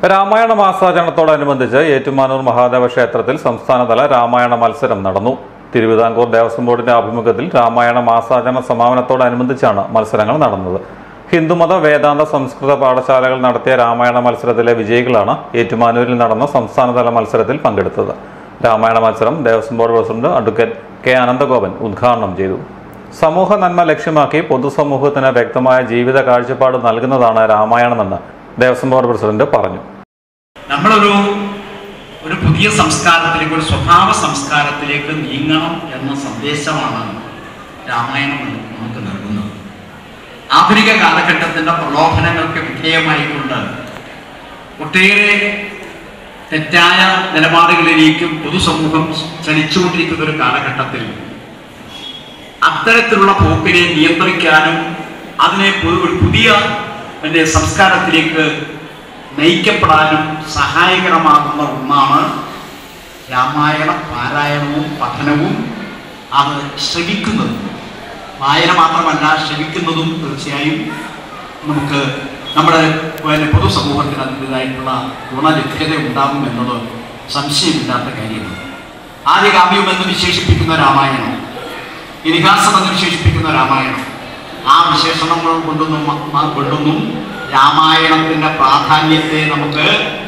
രാമായണ മാസാചരണത്തോടനുബന്ധിച്ച് ഏറ്റുമാനൂർ മഹാദേവ ക്ഷേത്രത്തിൽ സംസ്ഥാനതല രാമായണ മത്സരം നടന്നു തിരുവിതാംകൂർ ദേവസ്വം ബോർഡിന്റെ ആഭിമുഖ്യത്തിൽ രാമായണ മാസാചരണ സമാപനത്തോടനുബന്ധിച്ചാണ് മത്സരങ്ങൾ നടന്നത് ഹിന്ദുമത വേദാന്ത സംസ്കൃത പാഠശാലകൾ നടത്തിയ രാമായണ മത്സരത്തിലെ വിജയികളാണ് ഏറ്റുമാനൂരിൽ നടന്ന സംസ്ഥാനതല മത്സരത്തിൽ പങ്കെടുത്തത് രാമായണ മത്സരം Devaswom board president advocate K Ananthagopan ഉദ്ഘാടനം ചെയ്തു സമൂഹ നന്മ ലക്ഷ്യമാക്കി പൊതുസമൂഹത്തിന് വ്യക്തമായ ജീവിത കാഴ്ചപ്പാട് നൽകുന്നതാണ് രാമായണമെന്ന് ദേവസ്വം ബോർഡ് പ്രസിഡന്റ് പറഞ്ഞു നമ്മളൊരു ഒരു പുതിയ സംസ്കാരത്തിലേക്ക് ഒരു സ്വഭാവ സംസ്കാരത്തിലേക്ക് നീങ്ങണം എന്ന സന്ദേശമാണ് രാമായണം നമുക്ക് നൽകുന്നത് ആധുനിക കാലഘട്ടത്തിന്റെ പ്രലോഭനങ്ങൾക്ക് വിധേയമായിക്കൊണ്ട് ഒട്ടേറെ തെറ്റായ നിലപാടുകളിലേക്കും പൊതുസമൂഹം ചലിച്ചുകൊണ്ടിരിക്കുന്ന ഒരു കാലഘട്ടത്തിൽ അത്തരത്തിലുള്ള പോക്കിനെ നിയന്ത്രിക്കാനും അതിനെ പു- ഒരു പുതിയ പിന്നെ സംസ്കാരത്തിലേക്ക് നയിക്കപ്പെടാനും സഹായകരമാകുന്ന ഒന്നാണ് രാമായണ പാരായണവും പഠനവും അത് ശ്രമിക്കുന്നതും വായന മാത്രമല്ല ശ്രമിക്കുന്നതും തീർച്ചയായും നമുക്ക് നമ്മുടെ പിന്നെ പൊതുസമൂഹത്തിന് അതിൻ്റെതായിട്ടുള്ള ഗുണലഭ്യത ഉണ്ടാകും എന്നത് സംശയമില്ലാത്ത കാര്യമാണ് ആദ്യകാവ്യം എന്ന് വിശേഷിപ്പിക്കുന്ന രാമായണം ഇതിഹാസം എന്ന് വിശേഷിപ്പിക്കുന്ന രാമായണം ആ വിശേഷണങ്ങൾ കൊണ്ടൊന്നും മ- കൊണ്ടൊന്നും രാമായണത്തിന്റെ പ്രാധാന്യത്തെ നമുക്ക്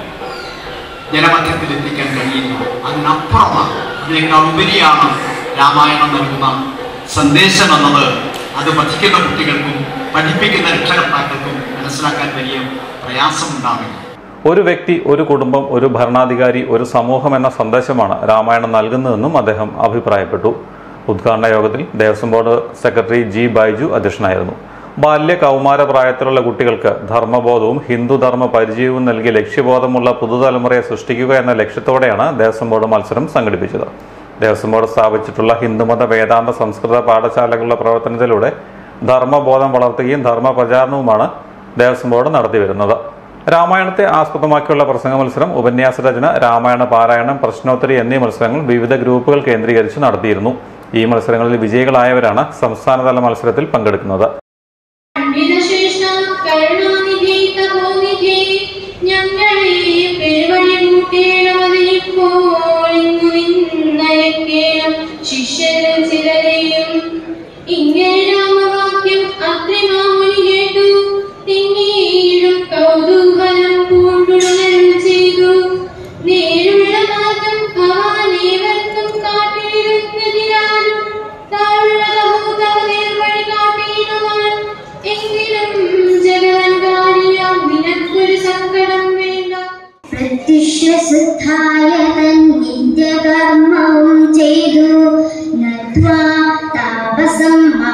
ജനമധ്യത്തിൽ എത്തിക്കാൻ കഴിയില്ല അതിനപ്പുറമാണ് അതിനേക്കാൾ ഉപരിയാണ് രാമായണം നൽകുന്ന സന്ദേശം എന്നത് അത് പഠിക്കുന്ന കുട്ടികൾക്കും പഠിപ്പിക്കുന്ന രക്ഷകർത്താക്കൾക്കും മനസ്സിലാക്കാൻ വലിയ പ്രയാസമുണ്ടാവില്ല ഒരു വ്യക്തി ഒരു കുടുംബം ഒരു ഭരണാധികാരി ഒരു സമൂഹം എന്ന സന്ദേശമാണ് രാമായണം നൽകുന്നതെന്നും അദ്ദേഹം അഭിപ്രായപ്പെട്ടു ഉദ്ഘാടന യോഗത്തിൽ Devaswom board secretary G Baiju അധ്യക്ഷനായിരുന്നു ബാല്യ കൗമാര പ്രായത്തിലുള്ള കുട്ടികൾക്ക് ധർമ്മബോധവും ഹിന്ദുധർമ്മ പരിചയവും നൽകി ലക്ഷ്യബോധമുള്ള പുതുതലമുറയെ സൃഷ്ടിക്കുക എന്ന ലക്ഷ്യത്തോടെയാണ് ദേവസ്വം ബോർഡ് മത്സരം സംഘടിപ്പിച്ചത് ദേവസ്വം ബോർഡ് സ്ഥാപിച്ചിട്ടുള്ള ഹിന്ദുമത വേദാന്ത സംസ്കൃത പാഠശാലകളുടെ പ്രവർത്തനത്തിലൂടെ ധർമ്മബോധം വളർത്തുകയും ധർമ്മ പ്രചാരണവുമാണ് ദേവസ്വം ബോർഡ് നടത്തിവരുന്നത് രാമായണത്തെ ആസ്പദമാക്കിയുള്ള പ്രസംഗ മത്സരം ഉപന്യാസ രചന രാമായണ പാരായണം പ്രശ്നോത്തരി എന്നീ മത്സരങ്ങൾ വിവിധ ഗ്രൂപ്പുകൾ കേന്ദ്രീകരിച്ച് നടത്തിയിരുന്നു ഈ മത്സരങ്ങളിൽ വിജയികളായവരാണ് സംസ്ഥാനതല മത്സരത്തിൽ പങ്കെടുക്കുന്നത് പണ്ഡിതശ്രേഷ്ഠ കരുണാനിധി തപോനിധി ഞങ്ങളെ പെരുവഴി കൂട്ടേണമതിപ്പോൾ ഇങ്ങു നിന്നയക്കേണം ശിഷ്യരിൽ ചിലരെയും ഇങ്ങനെ രാമവാക്യം അത്രിമാമുനി കേട്ടു തിങ്ങീഴും കൗതൂഹലം പൂണ്ടുണരും ചെയ്തു നേരുള്ള മാർഗം ഭവാനേവർക്കും കാട്ടിയിരുന്നതിനാലും താഴ്വതഹൂതവതേർ വഴി കാട്ടിയിടുവാൻ എങ്കിലും ജഗവൻകാരിയാം നിനക്കൊരു സങ്കടം വേണ്ട പ്രത്യക്ഷസുദ്ധായ നിത്യകർമ്മവും ചെയ്തു നത്വാ താപസം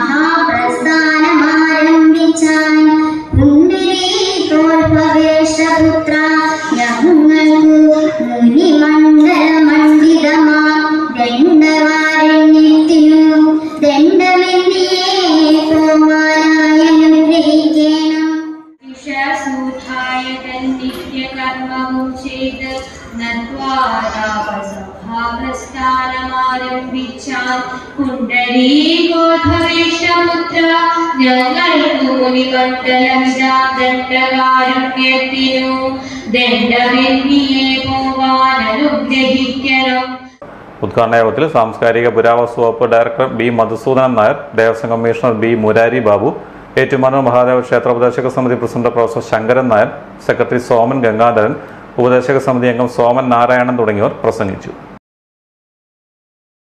മഹാപ്രസ്ഥാനമാരംഭിച്ചാൻ പുണ്ഡരീകോത്ഭവേഷപുത്ര ഞങ്ങൾക്കു മുനിമണ്ഡലമണ്ഡിതമാ ദണ്ഡവാരണ്യത്തിനു ദണ്ഡമെന്നിയേ പോവാനായ അനുഗ്രഹിക്കണം വിഷസൂഥായ നിത്യകർമ്മവും ചെയ്ത് നത്വാരാപസഭാപ്രസ്ഥാനമാരംഭിച്ചാൽ കുണ്ടരീകോധവേഷമുദ്ര ഞങ്ങൾക്കു മുനിമണ്ഡലമിതാദണ്ഡകാരുണ്യത്തിനു ദണ്ഡമെന്നിയെ പോവാൻ അനുഗ്രഹിക്കണം ഉദ്ഘാടന യോഗത്തിൽ സാംസ്കാരിക പുരാവസ്തു വകുപ്പ് director B Madhusoodanan Nair Devaswom commissioner B Murari Babu Ettumanoor Mahadeva ക്ഷേത്ര ഉപദേശക സമിതി president professor Sankaran Nair secretary Soman Gangadharan ഉപദേശക സമിതി അംഗം സോമൻ നാരായണൻ തുടങ്ങിയവർ പ്രസംഗിച്ചു